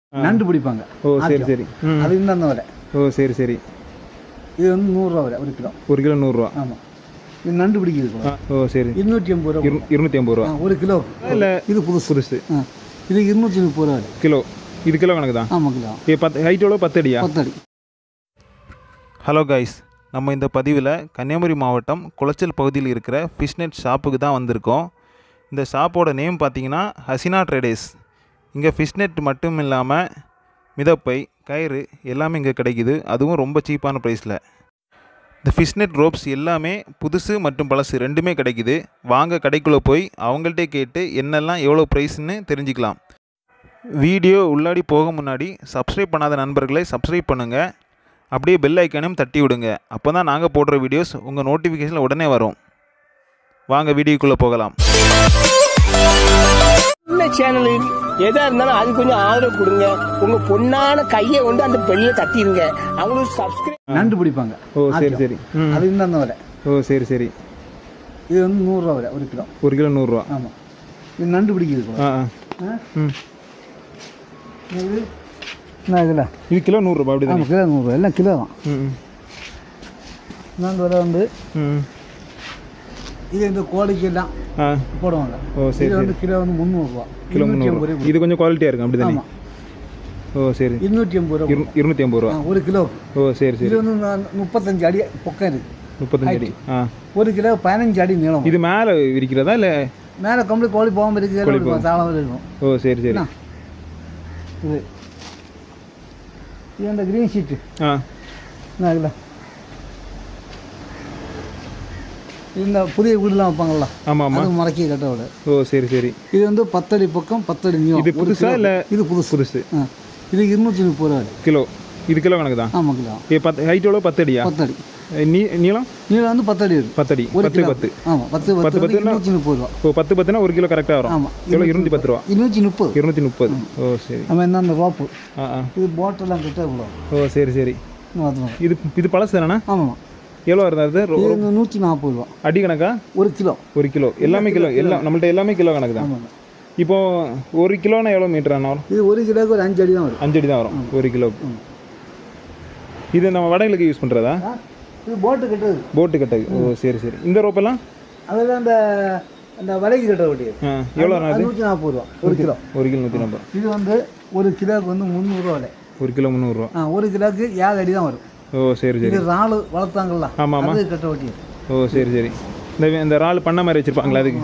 நண்டு பிடிப்பாங்க ஓ சரி சரி ம் அது இந்த அந்த விலை ஓ சரி சரி இது வந்து நூறுரூவா விலை ஒரு கிலோ ஒரு கிலோ நூறுரூவா ஆமாம் இது நண்டு பிடிக்குது கூட ஓ சரி இருநூற்றி ஐம்பது ரூபா இரு இருநூற்றி ஐம்பது ரூபா ஆ, ஒரு கிலோ இல்லை இது புதுசு புதுசு ஆ இது இருநூற்றி முப்பது ரூபா விலை கிலோ இது கிலோ கணக்கு தான் ஆமாம் கிலோ ஏ பத்து ஹைட் எவ்வளோ பத்து அடியா பத்தடி ஹலோ கைஸ் நம்ம இந்த பதிவில் கன்னியாகுமரி மாவட்டம் குளச்சல் பகுதியில் இருக்கிற ஃபிஷ்நெட் ஷாப்புக்கு தான் வந்திருக்கோம் இந்த ஷாப்போட நேம் பார்த்தீங்கன்னா ஹசினா ட்ரேடர்ஸ் இங்கே ஃபிஷ்நெட் மட்டும் இல்லாமல் மிதப்பை கயிறு எல்லாமே இங்கே கிடைக்குது அதுவும் ரொம்ப சீப்பான ப்ரைஸில் இந்த ஃபிஷ்நெட் ரோப்ஸ் எல்லாமே புதுசு மற்றும் பழசு ரெண்டுமே கிடைக்குது வாங்க கடைக்குள்ளே போய் அவங்கள்ட்டே கேட்டு என்னெல்லாம் எவ்வளோ ப்ரைஸ்னு தெரிஞ்சுக்கலாம் வீடியோ உள்ளாடி போக முன்னாடி சப்ஸ்கிரைப் பண்ணாத நண்பர்களை சப்ஸ்கிரைப் பண்ணுங்கள் அப்படியே பெல் ஐக்கானையும் தட்டி விடுங்க அப்போ தான் நாங்கள் போடுற வீடியோஸ் உங்கள் நோட்டிஃபிகேஷனில் உடனே வரும் வாங்க வீடியோக்குள்ளே போகலாம் நல்ல சேனல் எதா இருந்தாலும் அது கொஞ்சம் ஆதரவு கொடுங்க உங்க பொண்ணான கையை கொண்டு அந்த பெல்ல தட்டிடுங்க அவங்களுக்கு சப்ஸ்கிரைப் நண்டு பிடிப்பாங்க ஓ சரி சரி ம் அது இந்த அந்த விலை ஓ சரி சரி இது வந்து நூறுரூவா விலை ஒரு கிலோ ஒரு கிலோ நூறுரூவா ஆமாம் இது நண்டு பிடிக்குது கூட ஆ ஆ ஆ ம் இது என்ன இதில் இது கிலோ நூறுரூபா அப்படி ஆமாம் கிலோ நூறுரூவா எல்லாம் கிலோ தான் ம் ம். நண்டு விலை வந்து ம் இது இந்த கோழிக்கு எல்லாம் ஆ போடுவாங்க ஓ சரி இது சரி வந்து கிலோ வந்து முந்நூறுரூவா கிலோ முந்நூறு இது கொஞ்சம் குவாலிட்டியாக இருக்கும் அப்படி தானே ஆமாம் ஓ சரி இருநூற்றி ஐம்பது ரூபா இரு இருநூற்றி ஐம்பது ரூபா ஆ, ஒரு கிலோ ஓ சரி இது சரி வந்து நான் முப்பத்தஞ்சு அடி பொக்கம் இருக்கு முப்பத்தஞ்சு அடி ஆ ஒரு கிலோ பதினஞ்சு அடி நீளம் இது மேலே விரிக்கிறதா இல்லை மேலே கம்பளி கோழி போகாமல் இருக்கு தாளம் இருக்கும் ஓ சரி சரி என்ன? இது இது அந்த க்ரீன் ஷீட்டு ஆ என்ன இதில் இந்த புதிய வீடுலாம் வைப்பாங்கல்ல ஆமாம் ஆமாம் அது மடக்கி கட்ட விட ஓ சரி சரி இது வந்து பத்தடி பக்கம் பத்தடி நீளம் இது ஒரு புதுசா கிலோ. இல்லை இது புதுசு புதுசு ஆ இது இருநூற்றி முப்பது ரூபா கிலோ இது கிலோ கணக்கு தான் ஆமாம் கிலோ ஏ பத்து ஹைட் எவ்வளோ பத்து அடியா பத்தடி ஏ, நீ நீளம் நீளம் வந்து பத்தடி இருக்கு பத்தடி ஒரு பத்து கிலோ பத்து ஆமாம் பத்து பத்து பத்து பத்துன்னா- இருநூற்றி முப்பது ரூபா ஓ பத்து பத்துனா ஒரு கிலோ கரெக்டாக வரும் ஆமாம் எவ்வளோ இருநூற்றி பத்து ரூபா இருநூற்றி முப்பது இருநூற்றி முப்பது ஓ சரி நம்ம என்ன அந்த ரோப்பு ஆ ஆ இது போட்டெல்லாம் கிட்ட இவ்வளோ ஓ சரி சரி பார்த்துக்கோங்க இது இது பழசு தானே ஆமாம் எவ்வளோ இருந்தாது இது வந்து நூற்றி நாற்பது ரூபா அடி கணக்கா ஒரு கிலோ ஒரு கிலோ எல்லாமே கிலோ எல்லாம் நம்மள்ட்ட எல்லாமே கிலோ கணக்கு தான் ஆமாம் இப்போ ஒரு கிலோனா எவ்வளோ மீட்டர் ஆனா வரும் இது ஒரு கிலோவுக்கு ஒரு அஞ்சு அடி தான் வரும் அஞ்சு அடி தான் வரும் ஒரு கிலோக்கு ம். இது நம்ம வடங்களுக்கு யூஸ் பண்ணுறதா ஆ, இது போட்டு கட்டுறது போட்டு கட்டது ஓ சரி சரி இந்த ரோப்பெல்லாம் அதில் அந்த அந்த விலைக்கு கட்ட வேண்டியது ஆ எவ்வளோ அது நூற்றி நாற்பது ரூபா ஒரு கிலோ ஒரு கிலோ நூற்றி நம்பர் இது வந்து ஒரு கிலோவுக்கு வந்து முந்நூறுரூவா விலை ஒரு கிலோ முந்நூறுரூவா ஆ ஒரு கிலோவுக்கு ஏழு அடி தான் வரும் ஓ சரி சரி இது இறாலு வளர்த்தாங்கல்ல ஆமாம் ஆமாம் அது கட்ட வேண்டியது ஓ சரி சரி இந்த இந்த இறால் பண்ண மாதிரி வச்சுருப்பாங்களா அதுக்கு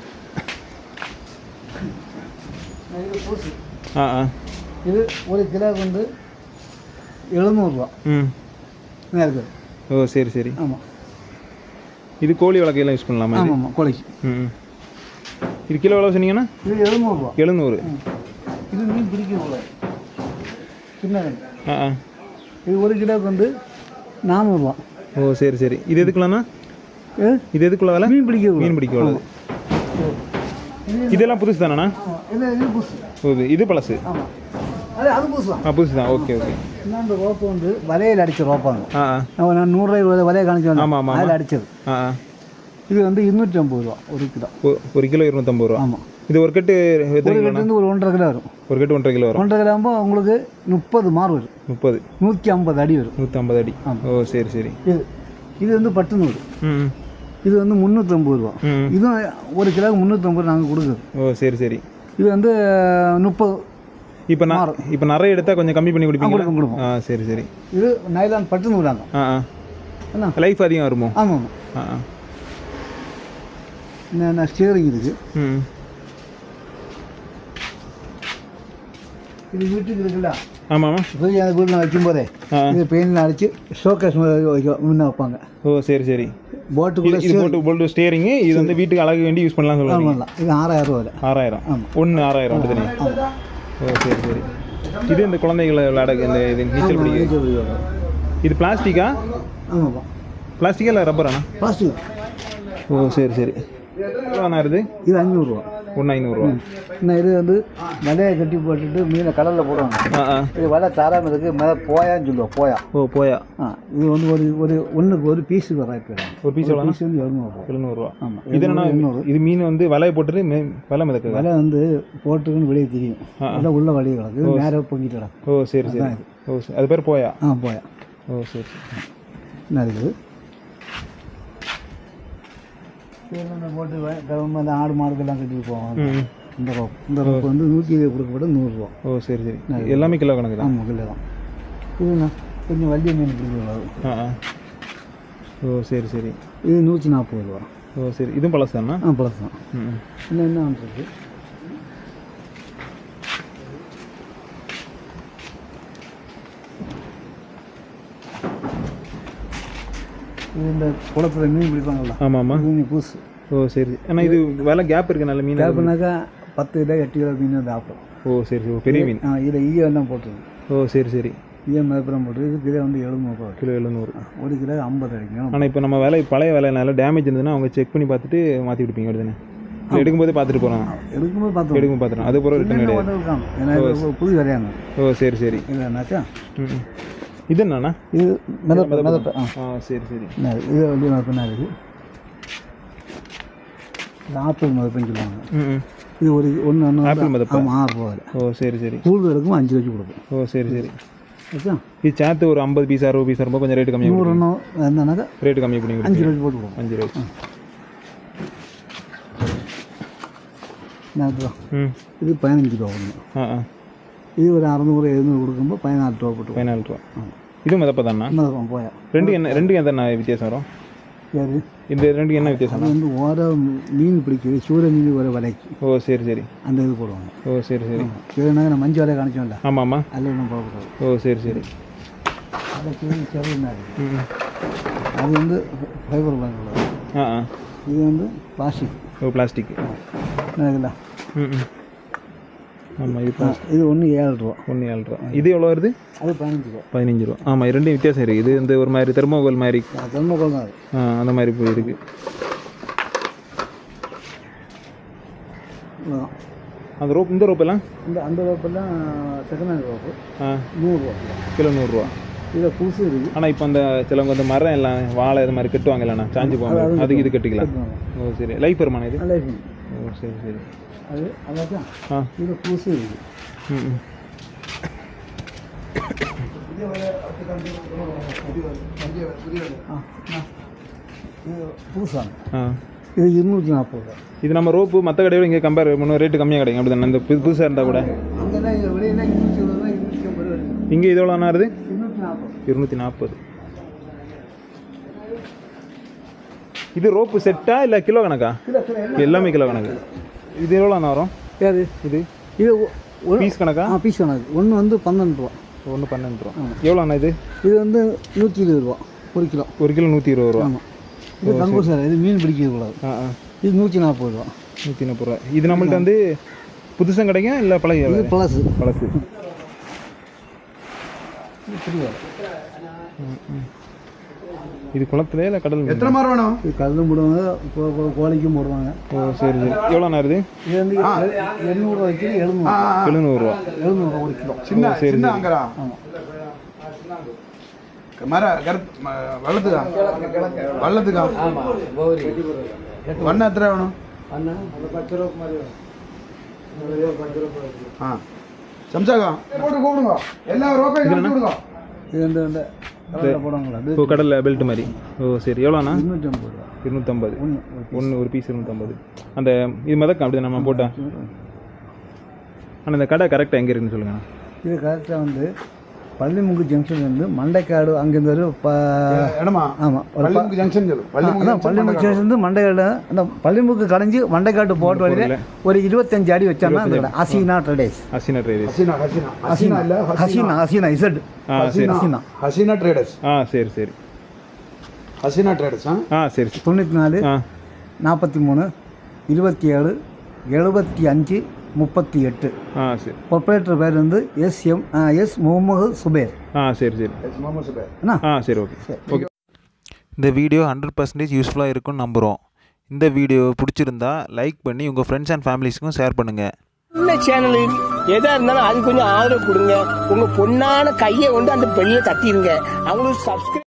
இது புதுசு ஆ ஆ இது ஒரு கிலோவுக்கு வந்து எழுநூறுவா ம் இருக்குது ஓ சரி சரி ஆமாம் இது கோழி வளர்க்கையெல்லாம் யூஸ் பண்ணலாமா இது ஆமாம் ஆமாம் கோழிக்கு ம் ம். இது கிலோ எவ்வளோ சொன்னீங்கன்னா இது எழுநூறுவா எழுநூறு இது மீன் பிடிக்க கூடாது சின்ன மீன். ஆ ஆ இது ஒரு கிலோவுக்கு வந்து நானூறுரூவா ஓ சரி சரி இது எதுக்குள்ளண்ணா ஏ இது எதுக்குள்ள வேலை மீன் பிடிக்க கூடாது மீன் பிடிக்க உள்ளது இதெல்லாம் புதுசு தானேண்ணா ஆமாம் இது இது புதுசு ஓ இது இது பழசு ஆமாம் அது அது புதுசு தான் ஆ புதுசு தான் ஓகே ஓகே இன்னும் அந்த ரோப்பு வந்து வலையில் அடித்த ரோப்பாங்க ஆ ஆ நம்ம நான் நூறுரூவாய் வலையை காணிச்சு ஆமாம், வந்தேன் ஆமாம், அதில் அடித்தது ஆ ஆ இது வந்து இருநூற்றி ஐம்பது ரூபா ஒரு கிலோ ஒ- ஒரு கிலோ இருநூத்தம்பது ரூபா ஆமாம் இது ஒரு கட்டு எத்தனை ஒரு கிலோண்ணா கட்டு வந்து ஒரு ஒன்றரை கிலோ வரும் ஒரு கட்டு ஒன்றரை கிலோ வரும் ஒன்றரை கிலோ ஆகும்போது உங்களுக்கு முப்பது மாறு வரும் முப்பது நூற்றி ஐம்பது அடி வரும் நூற்றம்பது அடி ஆமாம். ஓ சரி சரி இது இது வந்து பட்டு நூறு ம் இது வந்து முந்நூற்றம்பது ரூபா ம் இதுவும் ஒரு கிலோவுக்கு முந்நூற்றம்பது நாங்கள் கொடுக்குறது ஓ சரி சரி இது வந்து முப்பது இப்போ நான் இப்போ நிறைய எடுத்தால் கொஞ்சம் கம்மி பண்ணி கொடுப்பீங்களா கொடுப்போம் கொடுப்போம் ஆ சரி சரி இது நைலான் பட்டு நூறாங்க ஆ ஆ என்ன லைஃப் அதிகம் வருமோ ஆமாம் ஆமாம் ஆ ஆ என்ன ஸ்டியரிங் இருக்குது ம் இது வீட்டுக்கு இருக்குல்ல ஆமாம் ஆமாம் போய் அந்த வீட்டில் வைக்கும்போதே ஆ இது பெயினில் அடித்து ஷோகேஸ் வைக்க முன்ன வைப்பாங்க ஓ சரி சரி போட்டுக்குள்ளே இது போட்டு போட்டு ஸ்டேரிங்கு இது வந்து வீட்டுக்கு அழகு வேண்டி யூஸ் பண்ணலாம் சொல்லுவாங்க ஆமாம் இது ஆறாயிரம் ரூபா விலை ஆறாயிரம் ஆமாம். ஒன்று ஆறாயிரம் அப்படி தானே ஓ சரி சரி இது இந்த குழந்தைகளை விளையாட இந்த இது நீச்சல் பிடிக்குது இது பிளாஸ்டிக்கா ஆமாப்பா பிளாஸ்டிக்கா இல்லை ரப்பராண்ணா பிளாஸ்டிக் ஓ சரி சரி எவ்வளோண்ணா இருக்குது இது அஞ்சூறுரூவா ஒன்று ஐநூறுரூவா இன்னும் இது வந்து வலையை கட்டி போட்டுட்டு மீனை கடலில் போடுவாங்க ஆ ஆ இது வலை தாராமல் இருக்கு மேலே போயான்னு சொல்லுவோம் போயா ஓ போயா ஆ இது வந்து ஒரு ஒரு ஒன்றுக்கு ஒரு பீஸுக்கு வர ஒரு பீஸ் எவ்வளோ பீஸ் வந்து எழுநூறு எழுநூறுவா ஆமாம் இது என்னன்னா இது மீன் வந்து வலையை போட்டுட்டு மே- வலை மிதக்குதா வலை வந்து போட்டுக்குன்னு வெளியே தெரியும் ஆ, ஆ. எல்லாம் உள்ள வழி கிடக்கு நேராக பொங்கிட்டு கிடக்கும் ஓ சரி சரி ஓ சரி அது பேர் போயா ஆ போயா ஓ சரி சரி என்ன இருக்குது இந்த போட்டு வ- கவர்மெண்ட் அந்த ஆடு மாடுக்கெல்லாம் கட்டிட்டு போவாங்க ம் இந்த ரோப் இந்த ரோப் வந்து நூற்றி இருபது கொடுக்கப்பட்ட நூறுரூவா ஓ சரி சரி எல்லாமே கிலோ கணக்கு தான் ஆமாம் கிலோ தான் இதுண்ணா கொஞ்சம் வண்டிய மீன் பிடிக்கிறது ஆ ஆ ஓ சரி சரி இது நூற்றி நாற்பது ரூபா ஓ சரி இதுவும் பழசு தானே ஆ ப்ளஸ் தான் ம் ம். இன்னும் என்ன வந்துருக்கு இது இந்த குளத்துல மீன் பிடிப்பாங்கல்ல ஆமாம் ஆமாம் இது மீன் பூசு ஓ சரி ஆனால் இது விலை கேப் இருக்கு நல்ல மீன் கேப்புனாக்கா பத்து கிலோ எட்டு கிலோ மீன் வந்து ஆப்பிடும் ஓ சரி சரி ஓ, பெரிய மீன் ஆ இதில் ஈயம் போட்டுருக்கு ஓ சரி சரி ஈயம் மதிப்பெல்லாம் போட்டு இது கிலோ வந்து எழுநூறுபா கிலோ எழுநூறு ஒரு கிலோ ஐம்பது அடிக்கும் ஆனால் இப்போ நம்ம விலை பழைய விலைனால டேமேஜ் இருந்ததுன்னா அவங்க செக் பண்ணி பார்த்துட்டு மாற்றி கொடுப்பீங்க அப்படிதானே இல்லை எடுக்கும்போது பார்த்துட்டு போகிறாங்க எடுக்கும்போது பார்த்தோம் எடுக்கும் பார்த்துறோம் அது பிறகு ரிட்டன் கிடையாது இருக்காங்க ஏன்னா இது புது விளையாங்க ஓ சரி சரி இல்லைனாக்கா ம் ம். இது என்னண்ணா இது மிதப்பு மிதப்பு ஆ ஆ சரி சரி என்ன இது? இது வந்து மதிப்பெண்ணா இருக்குது இது ஆப்பிள் மதிப்புன்னு சொல்லுவாங்க ம் ம் இது ஒரு ஒன்று ஒன்று ஆப்பிள் மிதப்பா? ஆமாம் ஆறு ரூபாயில் ஓ சரி சரி கூடுதல் எடுக்கும் அஞ்சு ரூபாய்க்கு கொடுக்கும் ஓ சரி சரி ஓகே இது சேர்த்து ஒரு ஐம்பது பீஸ் அறுபது பீஸ் வரும்போது கொஞ்சம் ரேட்டு கம்மியாக நூறு ஒன்றும் என்னன்னாக்கா ரேட்டு கம்மி பண்ணி அஞ்சு கொடுப்பீங்க ரூபாய்க்கு போட்டு கொடுக்கும் அஞ்சு ரூபாய்க்கு என்ன இதுதான்? ம் இது பதினஞ்சு ரூபா ஒன்று ஆ ஆ இது ஒரு அறநூறு எழுநூறு கொடுக்கும்போது பதினாறு ரூபா போட்டு பதினாலு ரூபா இதுவும் மிதப்பா தானா கொடுக்கும் போயா ரெண்டு என்ன ரெண்டுக்கு எந்த வித்தியாசம் வரும் சரி இந்த ரெண்டுக்கு என்ன வித்தியாசம் அது வந்து ஓர மீன் பிடிக்குது சூரிய மீன் ஒரு விலைக்கு ஓ சரி சரி அந்த இது போடுவாங்க ஓ சரி சரி இல்லைனாக்க நான் மஞ்சள் வலையை காணிச்சோம்ல ஆமாம் ஆமாம் அதில் ஒன்றும் போடக்கூடாது ஓ சரி சரி அதை கீழே செருவுன்னா இருக்குது ம் ம். அது வந்து ஃபைபர் பேங்க் உள்ளது ஆ ஆ இது வந்து பிளாஸ்டிக் ஓ பிளாஸ்டிக் இருக்குல்ல ம் ம் ஆமாம் இது ஆ, இது ஒன்று ஏழு ரூபா ஒன்று ஏழு ரூபா இது எவ்வளோ வருது அது பதினஞ்சு ரூபா பதினஞ்சு ரூபா ஆமாம் ரெண்டும் வித்தியாசம் இருக்குது இது வந்து ஒரு மாதிரி தெர்மோகோல் மாதிரி தெர்மோகோல் தான் அது ஆ அந்த மாதிரி போயிருக்கு இவ்வளவுதான். அந்த ரோப் இந்த ரோப் எல்லாம் இந்த அந்த ரோப்பெல்லாம் செகண்ட் ஹேண்ட் ரோப்பு ஆ நூறுரூவா கிலோ நூறுரூவா இதில் புதுசு இருக்குது ஆனால் இப்போ அந்த சிலவங்க வந்து மரம் எல்லாம் வாழை இது மாதிரி கட்டுவாங்க இல்லைண்ணா சாஞ்சு போகாம அதுக்கு இது கட்டிக்கலாம் ஓ சரி லைஃப் வருமானம் இது நல்லா இருக்குது ஓ சரி சரி அது அதான் ஆ இது புதுசு இருக்குது ம் ம் ஆ ஆ. இது புதுசாங்க ஆ இது இருநூற்றி நாற்பது ரூபா இது நம்ம ரோப்பு மற்ற கடையோட இங்கே கம்பேர் பண்ணுவோம் ரேட்டு கம்மியாக கிடைக்கும் அப்படி தானே இந்த புது புதுசாக இருந்தால் கூட அங்கெல்லாம் இது வெளியெல்லாம் இருநூற்றி இருபது ரூபா இருநூற்றி ஐம்பது ரூபா இருக்குது இங்கே இது எவ்வளோண்ணா வருது இருநூற்றி நாற்பது இருநூற்றி நாற்பது இது ரோப்பு செட்டா இல்லை கிலோ கணக்கா கிலோ கிலோ எல்லாம் எல்லாமே கிலோ கணக்கு இது எவ்வளோண்ணா வரும் ஏது இது இது ஒ- ஒரு பீஸ் கணக்கா ஆ பீஸ் கணக்கு ஒன்று வந்து பன்னெண்டு ரூபா ஒன்று பன்னெண்டு ரூபா எவ்வளோண்ணா இது இது வந்து நூற்றி இருபது ரூபா ஒரு கிலோ ஒரு கிலோ நூற்றி இருபது ரூபா ஆமாம் இது கங்கூர் சார் இது மீன் பிடிக்கிறது கூடாது ஆ ஆ இது நூற்றி நாற்பது ரூபா நூற்றி முப்பது ரூபா இது நம்மள்ட்ட வந்து புதுசாக கிடைக்கும் இல்லை பழைய இது ப்ளஸ் பழசு இது புரியாது இது குளத்துல இல்லை கடல் மீன்? எத்தனை மரம் வேணும் இது கல்லும் போடுவாங்க கோ- கோ- கோழிக்கும் போடுவாங்க ஓ சரி சரி எவ்வளோண்ணா வருது இது வந்து எண்ணூறுவா வைக்கிற எழுநூறு எழுநூறுவா எழுநூறுவா ஒரு கிலோ சின்ன சரி, சின்ன சரி. அங்கரா ஆமாம் மர கருத்து ம- வெள்ளத்துக்கா வெள்ளத்துக்கா வண்ண எத்தனை வேணும் அண்ணா அந்த பத்து ரூபா மாதிரி வரும். அந்த பத்து ரூபா ஆ சம்சாக்கா போட்டு கூப்பிடுங்க எல்லா ரோப்பையும் கழிச்சு விடுங்க இது வந்து இந்த கடலில் போடுவாங்களா அது ஓ கடலில் பெல்ட் மாதிரி ஓ சரி எவ்வளோண்ணா இருநூற்றி ஐம்பது ரூபா இருநூற்றம்பது ஒன்று ஒன்று ஒரு பீஸ் இருநூற்றம்பது அந்த இது மிதக்கம் அப்படி நம்ம போட்டா ஆனால் இந்த கடை கரெக்டாக எங்கே இருக்குன்னு சொல்லுங்கள் இது கரெக்டாக வந்து பள்ளிமுக்கு ஜங்ஷன் வந்து மண்டைக்காடு அங்கேருந்து ஒரு ப இடமா ஆமாம் ஒரு ப- பள்ளிமுக்கு ஜங்ஷன் சொல்லு பள்ளிமுக்கு அதான் பள்ளிமுக்கு ஜங்ஷன் வந்து மண்டைக்காடு அந்த பள்ளிமுக்கு கடைஞ்சி மண்டைக்காட்டு போட்டு வழியில் ஒரு இருபத்தஞ்சு அடி வச்சோம்னா அந்த கடை அசீனா ட்ரேடர்ஸ் அசினா ட்ரேடர்ஸ் ஹசீனா ஹசீனா ஹசீனா இல்ல ஹசீனா ஹசீனா இசட் ஆ சரி ஹசீனா ஹசீனா ட்ரேடர்ஸ் ஆ சரி சரி ஹசீனா ட்ரேடர்ஸ் ஆ ஆ சரி சரி தொண்ணூற்றி நாலு ஆ நாற்பத்தி மூணு இருபத்தி ஏழு எழுபத்தி அஞ்சு முப்பத்தி எட்டு ஆ சரி ப்ரொப்ரேட்டர் பேர் வந்து S M S Mohammed Zubair ஆ சரி சரி எஸ் முகமது சுபேர் என்ன ஆ சரி ஓகே ஓகே இந்த வீடியோ ஹண்ட்ரட் பர்சன்டேஜ் யூஸ்ஃபுல்லாக இருக்கும்னு நம்புகிறோம் இந்த வீடியோ பிடிச்சிருந்தா லைக் பண்ணி உங்கள் ஃப்ரெண்ட்ஸ் அண்ட் ஃபேமிலிஸ்க்கும் ஷேர் பண்ணுங்கள் சின்ன சேனல் எதா இருந்தாலும் அது கொஞ்சம் ஆதரவு கொடுங்க உங்க பொண்ணான கையை கொண்டு அந்த பெல்ல தட்டிடுங்க அவங்களுக்கு சப்ஸ்கிரைப்